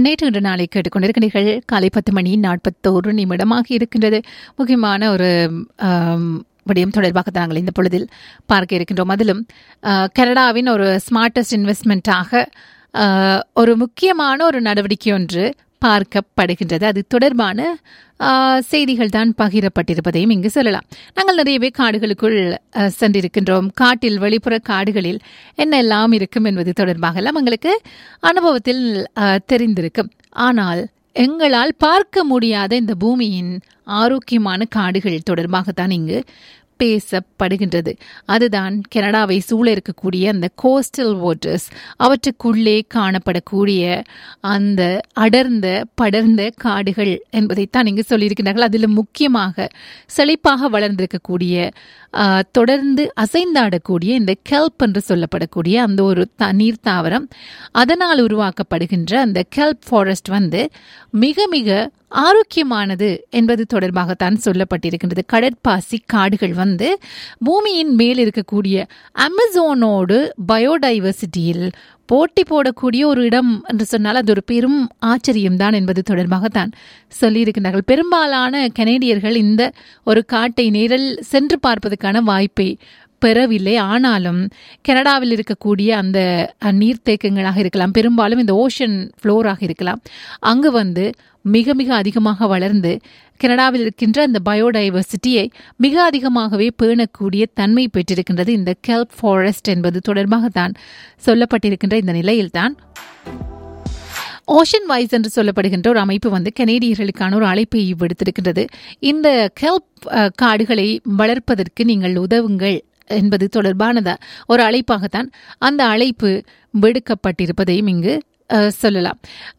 நேற்று இன்று நாளை கேட்டுக்கொண்டிருக்கிறீர்கள் காலை பத்து மணி நாற்பத்தோரு நிமிடமாக இருக்கின்றது முக்கியமான ஒரு ஆம், விடயம் தொடர்பாக நாங்கள் இந்த பொழுதில் பார்க்க இருக்கின்றோம் அதிலும் ஆ, கனடாவின் ஒரு ஸ்மார்ட்டஸ்ட் இன்வெஸ்ட்மெண்ட்டாக ஆ, ஒரு முக்கியமான ஒரு நடவடிக்கை ஒன்று பார்க்கப்படுகின்றது அது தொடர்பான ஆ, செய்திகள் தான் பகிரப்பட்டிருப்பதையும் இங்கு சொல்லலாம் நாங்கள் நிறையவே காடுகளுக்குள் ஆ, சென்றிருக்கின்றோம் காட்டில் வெளிப்புற காடுகளில் என்னெல்லாம் இருக்கும் என்பது தொடர்பாக எல்லாம் எங்களுக்கு அனுபவத்தில் ஆ, தெரிந்திருக்கும் ஆனால் எங்களால் பார்க்க முடியாத இந்த பூமியின் ஆரோக்கியமான காடுகள் தொடர்பாகத்தான் இங்கு பேசப்படுகின்றது அதுதான் கனடாவை சூழ இருக்கக்கூடிய அந்த கோஸ்டல் வாட்டர்ஸ் அவற்றுக்குள்ளே காணப்படக்கூடிய அந்த அடர்ந்த படர்ந்த காடுகள் என்பதைத்தான் இங்கு சொல்லியிருக்கிறார்கள் அதில் முக்கியமாக செழிப்பாக வளர்ந்திருக்கக்கூடிய ஆ, தொடர்ந்து அசைந்தாடக்கூடிய இந்த கெல்ப் என்று சொல்லப்படக்கூடிய அந்த ஒரு த நீர் தாவரம் அதனால் உருவாக்கப்படுகின்ற அந்த கெல்ப் ஃபாரஸ்ட் வந்து மிக மிக ஆரோக்கியமானது என்பது தொடர்பாகத்தான் சொல்லப்பட்டிருக்கின்றது கடற்பாசி காடுகள் வந்து பூமியின் மேல் இருக்கக்கூடிய அமேசானோடு பயோடைவர்சிட்டியில் போட்டி போடக்கூடிய ஒரு இடம் என்று சொன்னால் அது ஒரு பெரும் ஆச்சரியம்தான் என்பது தொடர்பாகத்தான் சொல்லியிருக்கிறார்கள் பெரும்பாலான கனேடியர்கள் இந்த ஒரு காட்டை நேரில் சென்று பார்ப்பதற்கான வாய்ப்பை பெறவில்லை ஆனாலும் கனடாவில் இருக்கக்கூடிய அந்த அஹ், நீர்த்தேக்கங்களாக இருக்கலாம் பெரும்பாலும் இந்த ஓஷன் ஃப்ளோராக இருக்கலாம் அங்கு வந்து மிக மிக அதிகமாக வளர்ந்து கனடாவில் இருக்கின்ற அந்த பயோடைவர்சிட்டியை மிக அதிகமாகவே பேணக்கூடிய தன்மை பெற்றிருக்கின்றது இந்த கெல்ப் ஃபாரஸ்ட் என்பது தொடர்பாகத்தான் சொல்லப்பட்டிருக்கின்ற இந்த நிலையில்தான் ஓஷன் வைஸ் என்று சொல்லப்படுகின்ற ஒரு அமைப்பு வந்து கனேடியர்களுக்கான ஒரு அழைப்பை விடுத்திருக்கின்றது இந்த கெல்ப் அஹ், காடுகளை வளர்ப்பதற்கு நீங்கள் உதவுங்கள் என்பது தொடர்பானதா ஒரு அழைப்பாகத்தான் அந்த அழைப்பு விடுக்கப்பட்டிருப்பதையும் இங்கு அஹ், சொல்லலாம்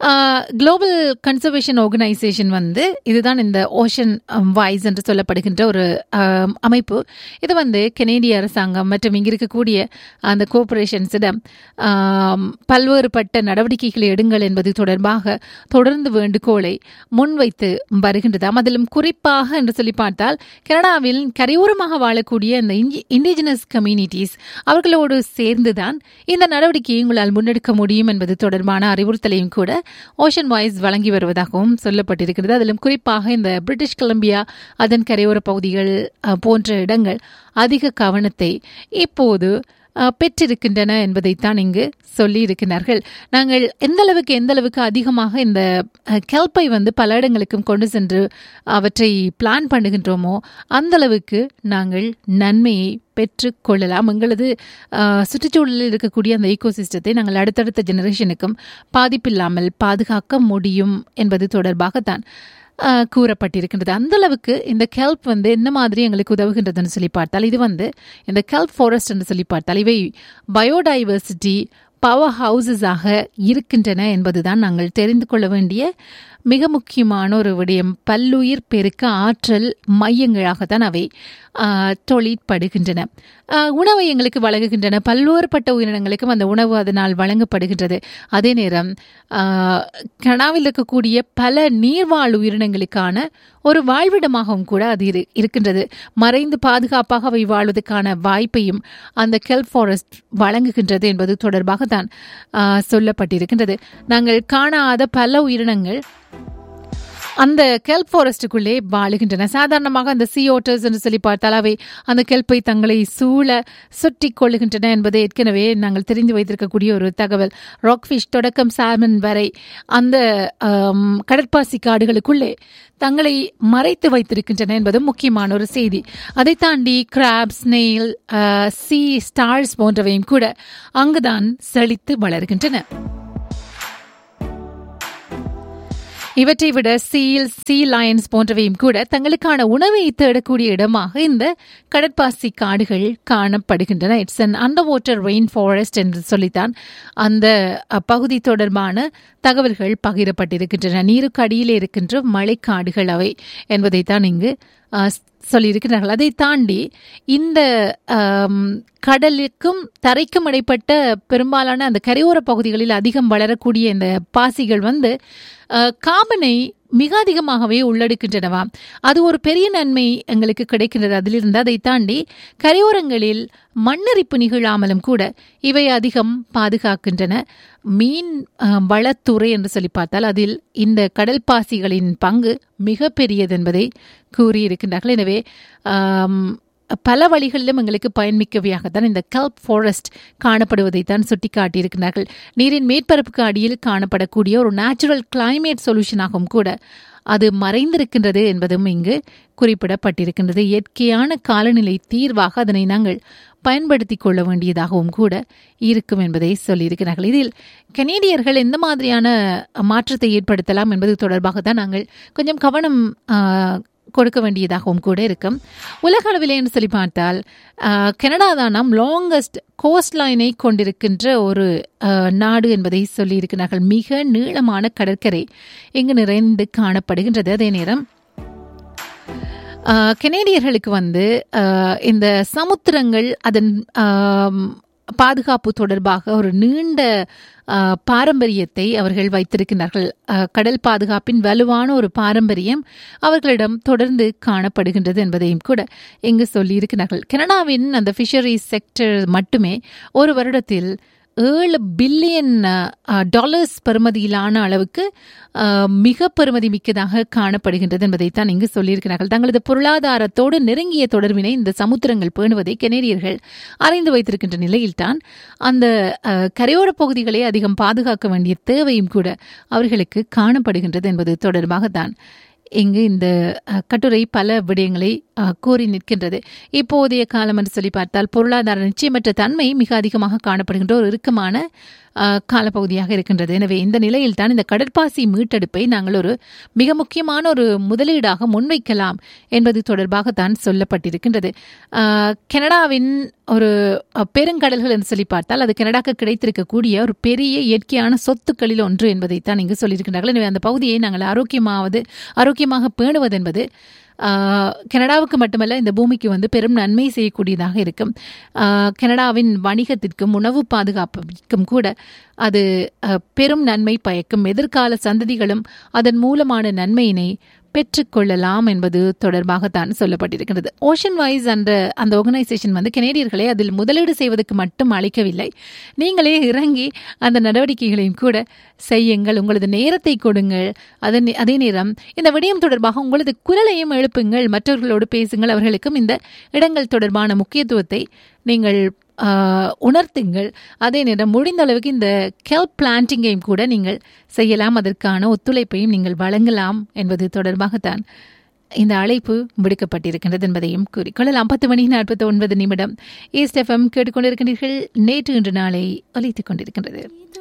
குளோபல் கன்சர்வேஷன் ஆர்கனைசேஷன் வந்து இதுதான் இந்த ஓஷன் வாய்ஸ் என்று சொல்லப்படுகின்ற ஒரு அஹ், அமைப்பு இது வந்து கனேடிய அரசாங்கம் மற்றும் இங்கு இருக்கக்கூடிய அந்த கோஆபரேஷன்ஸிடம் ஆம், பல்வேறுபட்ட நடவடிக்கைகளை எடுங்கள் என்பது தொடர்பாக தொடர்ந்து வேண்டுகோளை முன்வைத்து வருகின்றதாம் அதிலும் குறிப்பாக என்று சொல்லி பார்த்தால் கனடாவில் கரையோரமாக வாழக்கூடிய இந்த இண்டிஜினஸ் கம்யூனிட்டிஸ் அவர்களோடு சேர்ந்துதான் இந்த நடவடிக்கையை உங்களால் முன்னெடுக்க முடியும் என்பது தொடர்பான அறிவுறுத்தலையும் கூட ஓஷன் வாய்ஸ் வழங்கி வருவதாகவும் சொல்லப்பட்டிருக்கிறது அதிலும் குறிப்பாக இந்த பிரிட்டிஷ் கொலம்பியா அதன் கரையோர பகுதிகள் அஹ், போன்ற இடங்கள் அதிக கவனத்தை இப்போது அஹ், பெற்றிருக்கின்றன என்பதைத்தான் இங்கு சொல்லி இருக்கிறார்கள் நாங்கள் எந்த அளவுக்கு எந்த அளவுக்கு அதிகமாக இந்த அஹ், கெல்ப்பை வந்து பல இடங்களுக்கும் கொண்டு சென்று அவற்றை பிளான் பண்ணுகின்றோமோ அந்த அளவுக்கு நாங்கள் நன்மையை பெற்றுக்கொள்ளலாம் எங்களது அஹ், சுற்றுச்சூழலில் இருக்கக்கூடிய அந்த ஈகோசிஸ்டத்தை நாங்கள் அடுத்தடுத்த ஜெனரேஷனுக்கும் பாதிப்பில்லாமல் பாதுகாக்க முடியும் என்பது தொடர்பாகத்தான் அஹ், கூறப்பட்டிருக்கின்றது அந்த அளவுக்கு இந்த கெல்ப் வந்து என்ன மாதிரி எங்களுக்கு உதவுகின்றதுன்னு சொல்லி பார்த்தால் இது வந்து இந்த கெல்ப் ஃபாரஸ்ட் என்று சொல்லி பார்த்தால் இவை பயோடைவர்சிட்டி பவர் ஹவுசஸாக இருக்கின்றன என்பதுதான் நாங்கள் தெரிந்து கொள்ள வேண்டிய மிக முக்கியமான ஒரு விடயம் பல்லுயிர் பெருக்க ஆற்றல் மையங்களாகத்தான் அவை ஆஹ், தொழிற்படுகின்றன ஆஹ், உணவை எங்களுக்கு வழங்குகின்றன பல்வேறுபட்ட உயிரினங்களுக்கும் அந்த உணவு அதனால் வழங்கப்படுகின்றது அதே நேரம் ஆஹ், கனாவில் இருக்கக்கூடிய பல நீர்வாழ் உயிரினங்களுக்கான ஒரு வாழ்விடமாகவும் கூட அது இரு இருக்கின்றது மறைந்து பாதுகாப்பாக அவை வாழ்வதற்கான வாய்ப்பையும் அந்த கெல்ப் ஃபாரஸ்ட் வழங்குகின்றது என்பது தொடர்பாக தான் ஆஹ், சொல்லப்பட்டிருக்கின்றது நாங்கள் காணாத பல உயிரினங்கள் அந்த கெல்ப் ஃபாரஸ்டுக்குள்ளே வாழுகின்றன சாதாரணமாக அந்த சி ஓட்டர்ஸ் என்று சொல்லி பார்த்தால் அவை அந்த கெல்ப்பை தங்களை சூழ சுற்றி கொள்ளுகின்றன என்பதை ஏற்கனவே நாங்கள் தெரிந்து வைத்திருக்கக்கூடிய ஒரு தகவல் ராக்ஃபிஷ் தொடக்கம் சால்மன் வரை அந்த ஆம், கடற்பாசி காடுகளுக்குள்ளே தங்களை மறைத்து வைத்திருக்கின்றன என்பதும் முக்கியமான ஒரு செய்தி அதை தாண்டி கிராப் ஸ்னெயில் சி ஸ்டார்ஸ் போன்றவையும் கூட அங்குதான் செழித்து வளர்கின்றன இவற்றை விட சீல் சீ லயன்ஸ் போன்றவையும் கூட தங்களுக்கான உணவை தேடக்கூடிய இடமாக இந்த கடற்பாசி காடுகள் காணப்படுகின்றன it's an under water rain forest என்று சொல்லித்தான் அந்த அஹ், பகுதி தொடர்பான தகவல்கள் பகிரப்பட்டிருக்கின்றன நீருக்கு அடியிலே இருக்கின்ற மழைக்காடுகள் அவை என்பதைத்தான் இங்கு அஹ், சொல்லியிருக்கிறார்கள் அதை தாண்டி இந்த ஆம், கடலுக்கும் தரைக்கும் இடைப்பட்ட பெரும்பாலான அந்த கரையோர பகுதிகளில் அதிகம் வளரக்கூடிய இந்த பாசிகள் வந்து அஹ், கார்பனை மிக அதிகமாகவே உள்ளடக்கின்றனவா அது ஒரு பெரிய நன்மை எங்களுக்கு கிடைக்கின்றது அதிலிருந்து அதை தாண்டி கரையோரங்களில் மண்ணரிப்பு நிகழாமலும் கூட இவை அதிகம் பாதுகாக்கின்றன மீன் அஹ், வளத்துறை என்று சொல்லி பார்த்தால் அதில் இந்த கடல் பாசிகளின் பங்கு மிக பெரியது என்பதை கூறியிருக்கின்றார்கள் எனவே ஆம், பல வழிகளிலும் எங்களுக்கு பயன்மிக்கவையாகத்தான் இந்த கல்ப் ஃபாரஸ்ட் காணப்படுவதை தான் சுட்டிக்காட்டியிருக்கிறார்கள் நீரின் மேற்பரப்புக்கு அடியில் காணப்படக்கூடிய ஒரு நேச்சுரல் கிளைமேட் சொல்யூஷனாகவும் கூட அது மறைந்திருக்கின்றது என்பதும் இங்கு குறிப்பிடப்பட்டிருக்கின்றது இயற்கையான காலநிலை தீர்வாக அதனை நாங்கள் பயன்படுத்திக் கொள்ள வேண்டியதாகவும் கூட இருக்கும் என்பதை சொல்லியிருக்கிறார்கள் இதில் கனேடியர்கள் எந்த மாதிரியான மாற்றத்தை ஏற்படுத்தலாம் என்பது தொடர்பாக தான் நாங்கள் கொஞ்சம் கவனம் ஆ, கொடுக்க வேண்டியதாகவும் கூட இருக்கும் உலக அளவிலே என்று சொல்லி பார்த்தால் ஆஹ், கனடா தான் நாம் லாங்கஸ்ட் கோஸ்ட் லைனை கொண்டிருக்கின்ற ஒரு ஆஹ், நாடு என்பதை சொல்லியிருக்கிறார்கள் மிக நீளமான கடற்கரை இங்கு நிறைந்து காணப்படுகின்றது அதே நேரம் ஆஹ், கனேடியர்களுக்கு வந்து ஆஹ், இந்த சமுத்திரங்கள் அதன் ஆம், பாதுகாப்பு தொடர்பாக ஒரு நீண்ட ஆஹ், பாரம்பரியத்தை அவர்கள் வைத்திருக்கிறார்கள் ஆஹ், கடல் பாதுகாப்பின் வலுவான ஒரு பாரம்பரியம் அவர்களிடம் தொடர்ந்து காணப்படுகின்றது என்பதையும் கூட இங்கு சொல்லியிருக்கிறார்கள் கனடாவின் அந்த ஃபிஷரிஸ் செக்டர் மட்டுமே ஒரு வருடத்தில் ஏழு பில்லியன் டாலர்ஸ் பெறுமதியிலான அளவுக்கு அஹ், மிக பெறுமதி மிக்கதாக காணப்படுகின்றது என்பதைத்தான் இங்கு சொல்லியிருக்கிறார்கள் தங்களது பொருளாதாரத்தோடு நெருங்கிய தொடர்பினை இந்த சமுத்திரங்கள் பேணுவதை கெனேடியர்கள் அறிந்து வைத்திருக்கின்ற நிலையில்தான் அந்த அஹ், கரையோரப் பகுதிகளை அதிகம் பாதுகாக்க வேண்டிய தேவையும் கூட அவர்களுக்கு காணப்படுகின்றது என்பது தொடர்பாகத்தான் இங்கு இந்த அஹ், கட்டுரை பல விடயங்களை அஹ், கூறி நிற்கின்றது இப்போதைய காலம் என்று சொல்லி பார்த்தால் பொருளாதார நிச்சயமற்ற தன்மை மிக அதிகமாக காணப்படுகின்ற ஒரு இறுக்கமான அஹ், காலப்பகுதியாக இருக்கின்றது எனவே இந்த நிலையில் தான் இந்த கடற்பாசி மீட்டெடுப்பை நாங்கள் ஒரு மிக முக்கியமான ஒரு முதலீடாக முன்வைக்கலாம் என்பது தொடர்பாகத்தான் சொல்லப்பட்டிருக்கின்றது அஹ், கனடாவின் ஒரு அஹ், பெருங்கடல்கள் என்று சொல்லி பார்த்தால் அது கனடாக்கு கிடைத்திருக்கக்கூடிய ஒரு பெரிய இயற்கையான சொத்துக்களில் ஒன்று என்பதைத்தான் இங்கு சொல்லியிருக்கின்றார்கள் எனவே அந்த பகுதியை நாங்கள் ஆரோக்கியமாவது ஆரோக்கியமாக பேணுவது என்பது ஆஹ், கனடாவுக்கு மட்டுமல்ல இந்த பூமிக்கு வந்து பெரும் நன்மை செய்யக்கூடியதாக இருக்கும் ஆஹ், கனடாவின் வணிகத்திற்கும் உணவு பாதுகாப்பிற்கும் கூட அது ஆஹ், பெரும் நன்மை பயக்கும் எதிர்கால சந்ததிகளும் அதன் மூலமான நன்மையினை பெற்றுக்கொள்ளலாம் என்பது தொடர்பாகத்தான் சொல்லப்பட்டிருக்கிறது ஓஷன் வைஸ் என்ற அந்த ஆர்கனைசேஷன் வந்து கனேடியர்களை அதில் முதலீடு செய்வதற்கு மட்டும் அழைக்கவில்லை நீங்களே இறங்கி அந்த நடவடிக்கைகளையும் கூட செய்யுங்கள் உங்களது நேரத்தை கொடுங்கள் அதன் அதே நேரம் இந்த விடயம் தொடர்பாக உங்களது குரலையும் எழுப்புங்கள் மற்றவர்களோடு பேசுங்கள் அவர்களுக்கும் இந்த இடங்கள் தொடர்பான முக்கியத்துவத்தை நீங்கள் ஆஹ், உணர்த்துங்கள் அதே நேரம் முடிந்த அளவுக்கு இந்த கெல்ப் பிளான்டிங்கையும் கூட நீங்கள் செய்யலாம் அதற்கான ஒத்துழைப்பையும் நீங்கள் வழங்கலாம் என்பது தொடர்பாகத்தான் இந்த அழைப்பு விடுக்கப்பட்டிருக்கின்றது என்பதையும் கூறிக்கொள்ளலாம் பத்து மணி நாற்பத்தி ஒன்பது நிமிடம் ஈஸ்ட் எஃப்எம் கேட்டுக்கொண்டிருக்கின்றீர்கள் நேற்று இன்று நாளை ஒலித்துக் கொண்டிருக்கின்றது